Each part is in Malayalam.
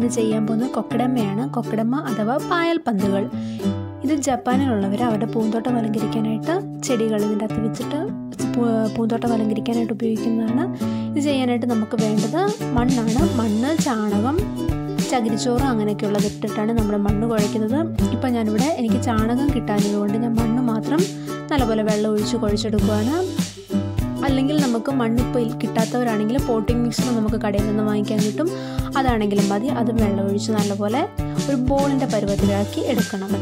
ഇന്ന് ചെയ്യാൻ പോകുന്നത് കൊക്കടമ്മയാണ് കൊക്കടമ്മ അഥവാ പായൽ പന്തുകൾ ഇത് ജപ്പാനിലുള്ളവർ അവരുടെ പൂന്തോട്ടം അലങ്കരിക്കാനായിട്ട് ചെടികൾ ഇതിൻ്റെ അകത്ത് വെച്ചിട്ട് പൂ- പൂന്തോട്ടം അലങ്കരിക്കാനായിട്ട് ഉപയോഗിക്കുന്നതാണ് ഇത് ചെയ്യാനായിട്ട് നമുക്ക് വേണ്ടത് മണ്ണാണ് മണ്ണ് ചാണകം ചകിരിച്ചോറ് അങ്ങനെയൊക്കെയുള്ളത് ഇട്ടിട്ടാണ് നമ്മൾ മണ്ണ് കുഴയ്ക്കുന്നത് ഇപ്പം ഞാനിവിടെ എനിക്ക് ചാണകം കിട്ടാഞ്ഞതുകൊണ്ട് ഞാൻ മണ്ണ് മാത്രം നല്ലപോലെ വെള്ളം ഒഴിച്ച് കുഴച്ചെടുക്കുകയാണ് അല്ലെങ്കിൽ നമുക്ക് മണ്ണിപ്പോൾ കിട്ടാത്തവരാണെങ്കിൽ പോട്ടിംഗ് മിക്സർ നമുക്ക് കടയിൽ നിന്ന് വാങ്ങിക്കാൻ കിട്ടും അതാണെങ്കിലും മതി അതും വെള്ളം ഒഴിച്ച് നല്ലപോലെ ഒരു ബോളിൻ്റെ പരുവത്തിലാക്കി എടുക്കണം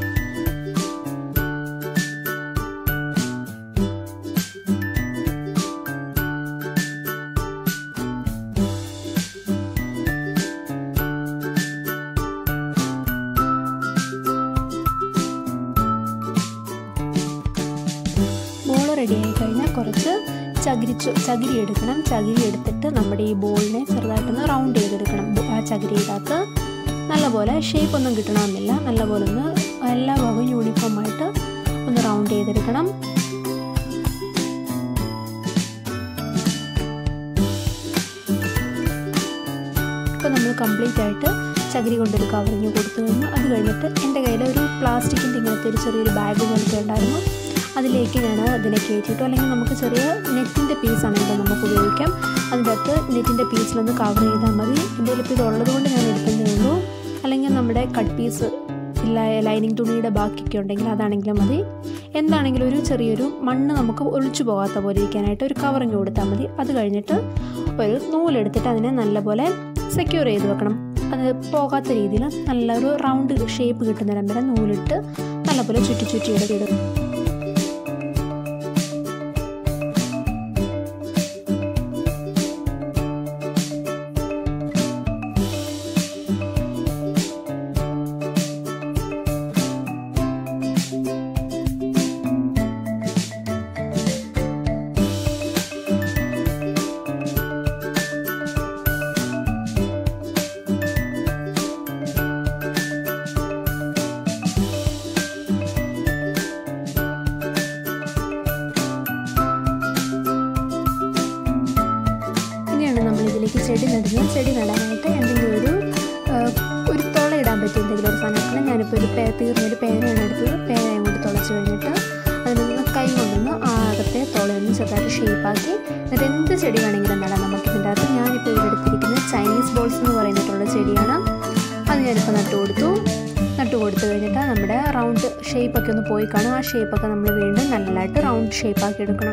ബോൾ റെഡിയായി കഴിഞ്ഞാൽ കുറച്ച് ചകിരി ചു- ചകിരി എടുക്കണം ചകിരി എടുത്തിട്ട് നമ്മുടെ ഈ ബോളിനെ ചെറുതായിട്ടൊന്ന് റൗണ്ട് ചെയ്തെടുക്കണം ബോ- ആ ചകിരിയിനകത്ത് നല്ലപോലെ ഷേപ്പ് ഒന്നും കിട്ടണമെന്നില്ല നല്ലപോലെ ഒന്ന് എല്ലാ ഭാഗവും യൂണിഫോം ആയിട്ട് ഒന്ന് റൗണ്ട് ചെയ്തെടുക്കണം ഇപ്പോൾ നമ്മൾ കംപ്ലീറ്റ് ആയിട്ട് ചകിരി കൊണ്ടൊരു കവറിങ് കൊടുത്തു കഴിഞ്ഞു അത് കഴിഞ്ഞിട്ട് എൻ്റെ കയ്യിൽ ഒരു പ്ലാസ്റ്റിക്കിൻ്റെ ഇങ്ങനത്തെ ഒരു ചെറിയൊരു ബാഗ് പോലത്തെ ഉണ്ടായിരുന്നു അതിലേക്ക് ഞാൻ അതിനെ കയറ്റിയിട്ടു അല്ലെങ്കിൽ നമുക്ക് ചെറിയ നെറ്റിൻ്റെ പീസ് ആണെങ്കിൽ നമുക്ക് ഉപയോഗിക്കാം അതിൻ്റെ അകത്ത് നെറ്റിൻ്റെ പീസിലൊന്ന് കവർ ചെയ്താൽ മതി എൻ്റെ ഇപ്പോൾ ഇത് ഉള്ളത് കൊണ്ട് ഞാൻ എടുക്കുന്നേ ഉള്ളൂ അല്ലെങ്കിൽ നമ്മുടെ കട്ട് പീസ് ലൈനിങ് തുണിയുടെ ബാക്കിയൊക്കെ ഉണ്ടെങ്കിൽ അതാണെങ്കിലും മതി എന്താണെങ്കിലും ഒരു ചെറിയൊരു മണ്ണ് നമുക്ക് ഒളിച്ചു പോകാത്ത പോലെ ഇരിക്കാനായിട്ട് ഒരു കവറിങ് കൊടുത്താൽ മതി അത് കഴിഞ്ഞിട്ട് ഒരു നൂലെടുത്തിട്ട് അതിനെ നല്ലപോലെ സെക്യൂർ ചെയ്ത് വെക്കണം അത് പോകാത്ത രീതിയിൽ നല്ലൊരു റൗണ്ട് ഷേപ്പ് കിട്ടുന്നിടം വരെ നൂലിട്ട് നല്ലപോലെ ചുറ്റി ചുറ്റി എടുത്തിടും ഇനിയാണ് നമ്മൾ ഇതിലേക്ക് ചെടി നടുന്നത് ചെടി നടാനായിട്ട് എന്തെങ്കിലും ഒരു ആ, ഒരു തുള ഇടാൻ പറ്റിയ എന്തെങ്കിലും ഒരു സാധനത്തിൽ ഞാനിപ്പോൾ ഒരു പേ തീർന്നൊരു പേനയാണ് എടുത്തത് പേനയും കൊണ്ട് തുളച്ച് കഴിഞ്ഞിട്ട് അതിനൊന്ന് കൈ കൊണ്ടൊന്ന് ആ അകത്തെ തുളയൊന്ന് ചെറുതായിട്ട് ഷേപ്പാക്കി എന്നിട്ട് എന്ത് ചെടി വേണമെങ്കിലും നടാം നമുക്ക് ഇതിൻ്റെ അകത്ത് ഞാനിപ്പോൾ ഇവിടെ എടുത്തിരിക്കുന്നത് ചൈനീസ് ബോൾസ് എന്ന് പറയുന്നിട്ടുള്ള ചെടിയാണ് അത് ഞാനിപ്പോൾ നട്ടു കൊടുത്തു നട്ടു കൊടുത്തു കഴിഞ്ഞിട്ട് നമ്മുടെ റൗണ്ട് ഷേപ്പൊക്കെ ഒന്ന് പോയി കാണും ആ ഷേപ്പൊക്കെ നമ്മൾ വീണ്ടും നല്ലതായിട്ട് റൗണ്ട് ഷേപ്പാക്കി എടുക്കണം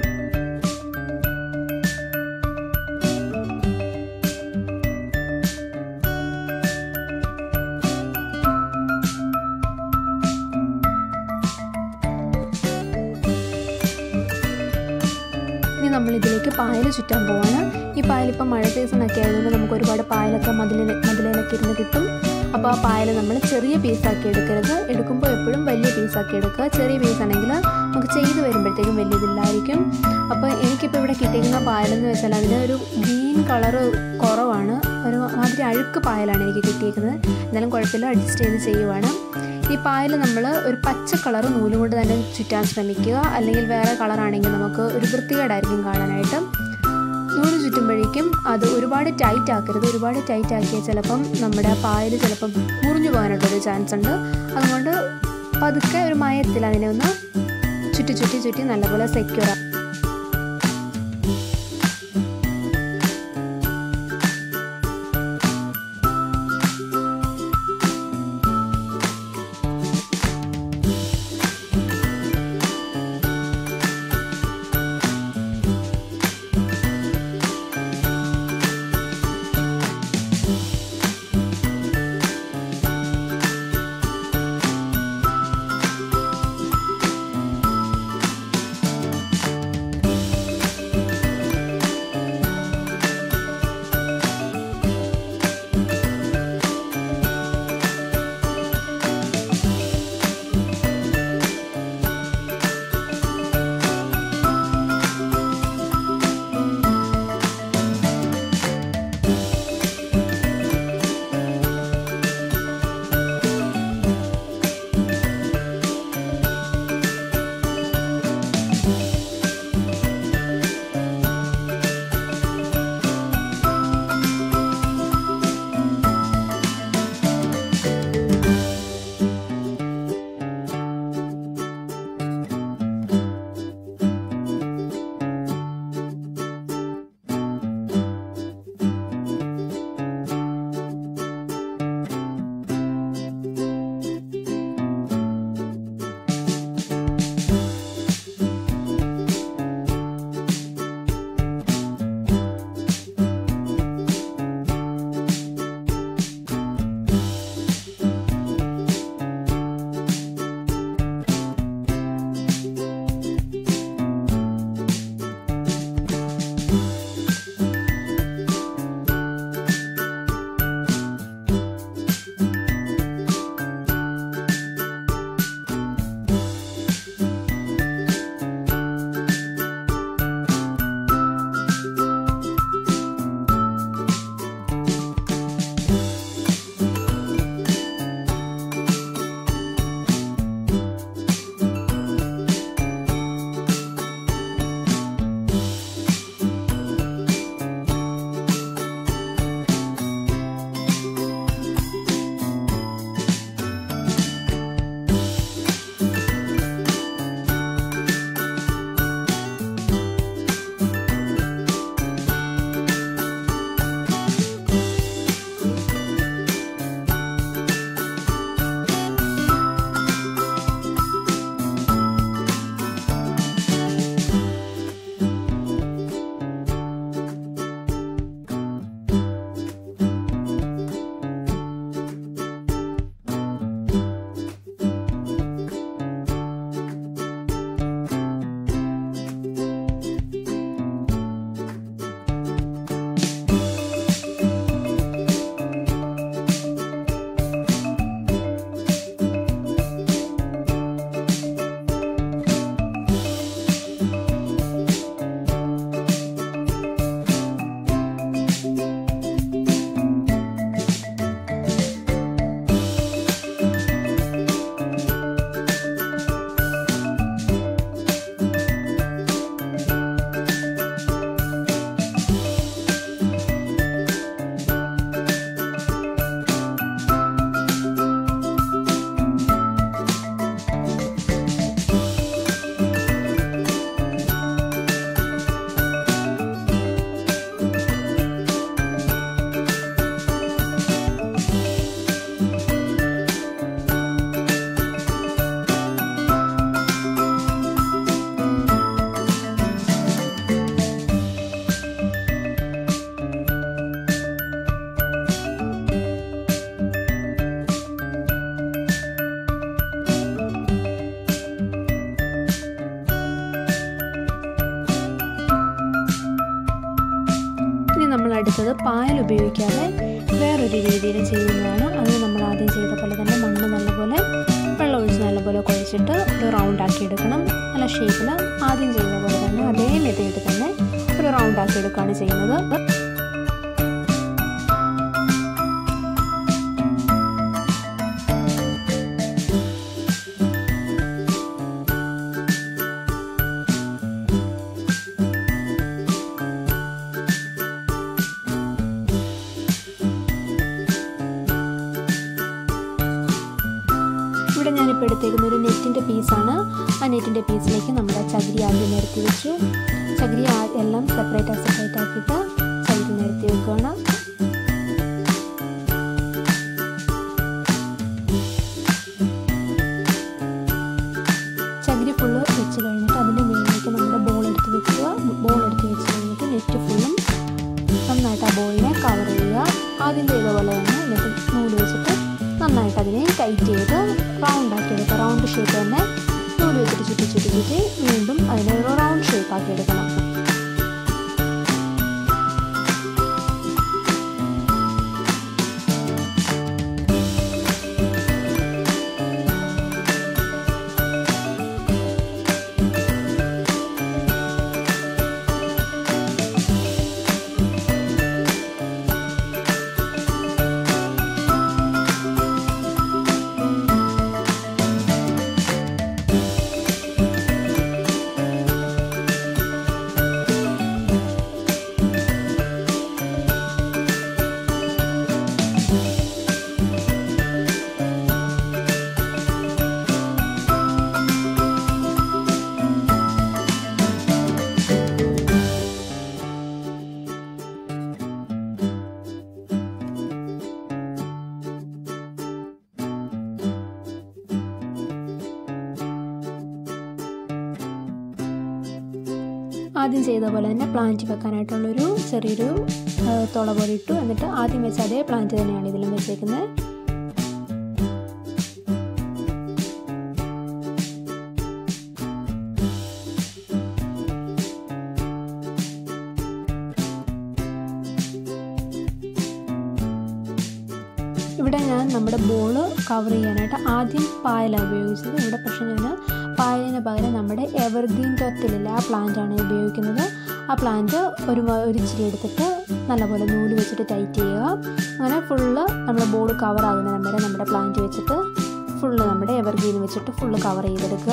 ഇനി നമ്മൾ ഇതിലേക്ക് പായൽ ചുറ്റാൻ പോവാണ് ഈ പായൽ ഇപ്പം മഴ സീസണൊക്കെ ആയതുകൊണ്ട് നമുക്ക് ഒരുപാട് പായലൊക്കെ മതിലിൽ മതിലിലൊക്കെ ഇരുന്ന് കിട്ടും അപ്പോൾ ആ പായൽ നമ്മൾ ചെറിയ പീസാക്കി എടുക്കരുത് എടുക്കുമ്പോൾ എപ്പോഴും വലിയ പീസാക്കി എടുക്കുക ചെറിയ പീസാണെങ്കിൽ നമുക്ക് ചെയ്ത് വരുമ്പോഴത്തേക്കും വലിയതില്ലായിരിക്കും അപ്പോൾ എനിക്കിപ്പോൾ ഇവിടെ കിട്ടിയിരിക്കുന്ന പായലെന്ന് വെച്ചാൽ അതിന് ഒരു ഗ്രീൻ കളറ് കുറവാണ് ഒരു മാതിരി അഴുക്ക് പായലാണ് എനിക്ക് കിട്ടിയിരിക്കുന്നത് എന്നാലും കുഴപ്പമില്ല അഡ്ജസ്റ്റ് ചെയ്ത് ചെയ്യുവാണ് ഈ പായൽ നമ്മൾ ഒരു പച്ച കളർ നൂല് കൊണ്ട് തന്നെ ചുറ്റാൻ ശ്രമിക്കുക അല്ലെങ്കിൽ വേറെ കളറാണെങ്കിൽ നമുക്ക് ഒരു വൃത്തികേടായിരിക്കും കാണാനായിട്ട് നൂല് ചുറ്റുമ്പോഴേക്കും അത് ഒരുപാട് ടൈറ്റ് ആക്കരുത് ഒരുപാട് ടൈറ്റ് ആക്കിയാൽ ചിലപ്പം നമ്മുടെ പായൽ ചിലപ്പം മുറിഞ്ഞു പോകാനായിട്ടൊരു ചാൻസ് ഉണ്ട് അതുകൊണ്ട് പതുക്കെ ഒരു മയത്തിൽ അതിനെ ഒന്ന് ചുറ്റി ചുറ്റി ചുറ്റി നല്ലപോലെ സെക്യൂർ നമ്മൾ അടുത്തത് പായൽ ഉപയോഗിക്കാതെ വേറൊരു രീതിയിൽ ചെയ്യുന്നതാണ് അത് നമ്മൾ ആദ്യം ചെയ്ത പോലെ തന്നെ മണ്ണ് നല്ലപോലെ വെള്ളം ഒഴിച്ച് നല്ലപോലെ കുഴച്ചിട്ട് ഒരു റൗണ്ട് ആക്കി എടുക്കണം നല്ല ഷേപ്പിൽ ആദ്യം ചെയ്ത പോലെ തന്നെ അതേ മെത്തേഡ് തന്നെ ഒരു റൗണ്ട് ആക്കി എടുക്കുകയാണ് ചെയ്യുന്നത് ഇവിടെ ഞാനിപ്പോൾ എടുത്തേക്കുന്ന ഒരു നെറ്റിൻ്റെ പീസാണ് ആ നെറ്റിൻ്റെ പീസിലേക്ക് നമ്മുടെ ചകിരി ആദ്യം നിരത്തി വെച്ചു ചകിരി ആ- എല്ലാം സെപ്പറേറ്റ് സെപ്പറേറ്റ് ആക്കിയിട്ട് ചകിരി നിരത്തി വെക്കുകയാണ് ചകിരി ഫുള്ള് വെച്ച് കഴിഞ്ഞിട്ട് അതിൻ്റെ മുകളിലേക്ക് നമ്മുടെ ബോൾ എടുത്ത് വെക്കുക ബോൾ എടുത്ത് വെച്ച് കഴിഞ്ഞിട്ട് നെറ്റ് ഫുള്ളും നന്നായിട്ട് ആ ബോളിനെ കവർ ചെയ്യുക ആദ്യം ചെയ്ത പോലെ തന്നെ എന്നിട്ട് നൂല് വെച്ചിട്ട് നന്നായിട്ട് അതിനെ ടൈറ്റ് ചെയ്ത് റൗണ്ട് ആക്കി എടുക്കുക റൗണ്ട് ഷേപ്പ് തന്നെ നൂല് വെച്ചിട്ട് ചുറ്റി ചുറ്റി ചുറ്റി വീണ്ടും അതിനെ ഒരു റൗണ്ട് ഷേപ്പ് ആക്കി എടുക്കണം ആദ്യം ചെയ്ത പോലെ തന്നെ പ്ലാന്റ് വെക്കാനായിട്ടുള്ളൊരു ചെറിയൊരു ആ, തുള പോലെ ഇട്ടു എന്നിട്ട് ആദ്യം വെച്ച അതേ പ്ലാന്റ് തന്നെയാണ് ഇതിലും വെച്ചേക്കുന്നത് ഇവിടെ ഞാൻ നമ്മുടെ ബോള് കവർ ചെയ്യാനായിട്ട് ആദ്യം പായലാണ് ഉപയോഗിച്ചത് ഇവിടെ പക്ഷേ ഞാൻ പായലിന് പകരം നമ്മുടെ എവർഗ്രീൻ തൊത്തിലില്ല ആ പ്ലാന്റാണ് ഉപയോഗിക്കുന്നത് ആ പ്ലാന്റ് ഒരു മ- ഒരു ഇച്ചിരി എടുത്തിട്ട് നല്ലപോലെ നൂല് വെച്ചിട്ട് ടൈറ്റ് ചെയ്യുക അങ്ങനെ ഫുള്ള് നമ്മുടെ ബോൾ കവർ ആകുന്ന വരെ നമ്മുടെ പ്ലാന്റ് വെച്ചിട്ട് ഫുള്ള് നമ്മുടെ എവർഗ്രീൻ വെച്ചിട്ട് ഫുള്ള് കവർ ചെയ്തെടുക്കുക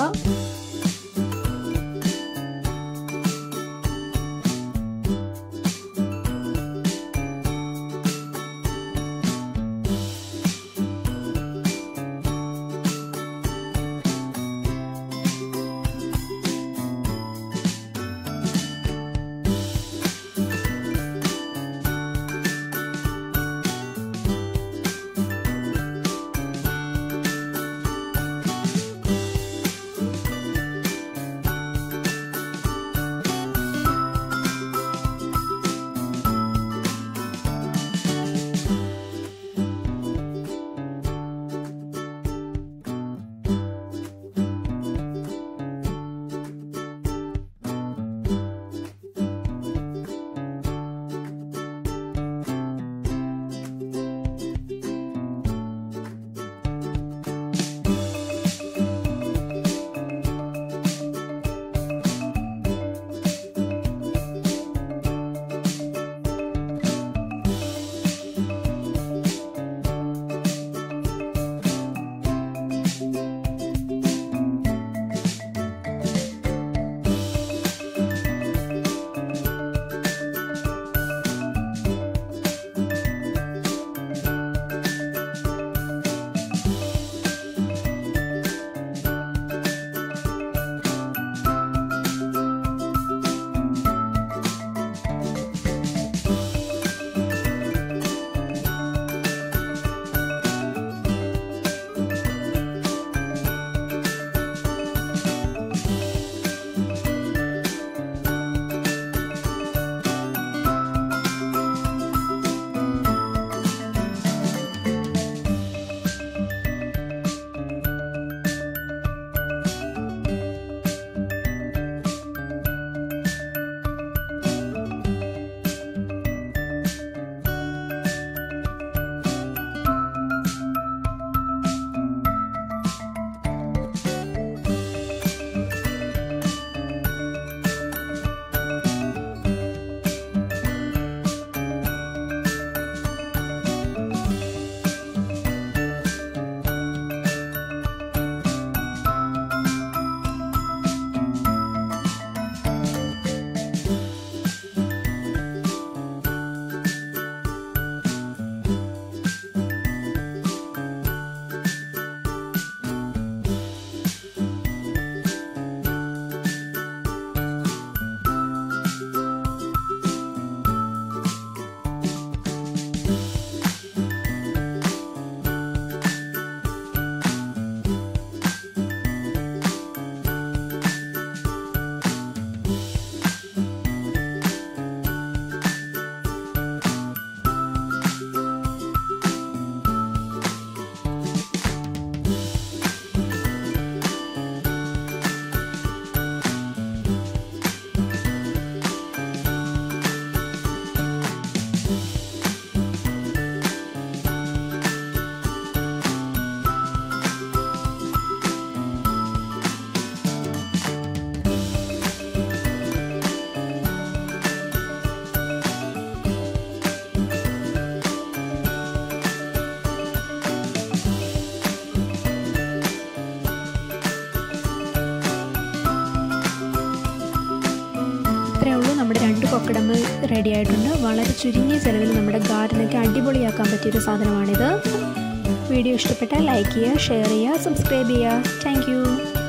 കൊക്കടമ്മ റെഡി ആയിട്ടുണ്ട് വളരെ ചുരുങ്ങിയ ചിലവിൽ നമ്മുടെ ഗാർഡനൊക്കെ അടിപൊളിയാക്കാൻ പറ്റിയൊരു സാധനമാണിത് വീഡിയോ ഇഷ്ടപ്പെട്ടാൽ ലൈക്ക് ചെയ്യുക ഷെയർ ചെയ്യുക സബ്സ്ക്രൈബ് ചെയ്യുക താങ്ക്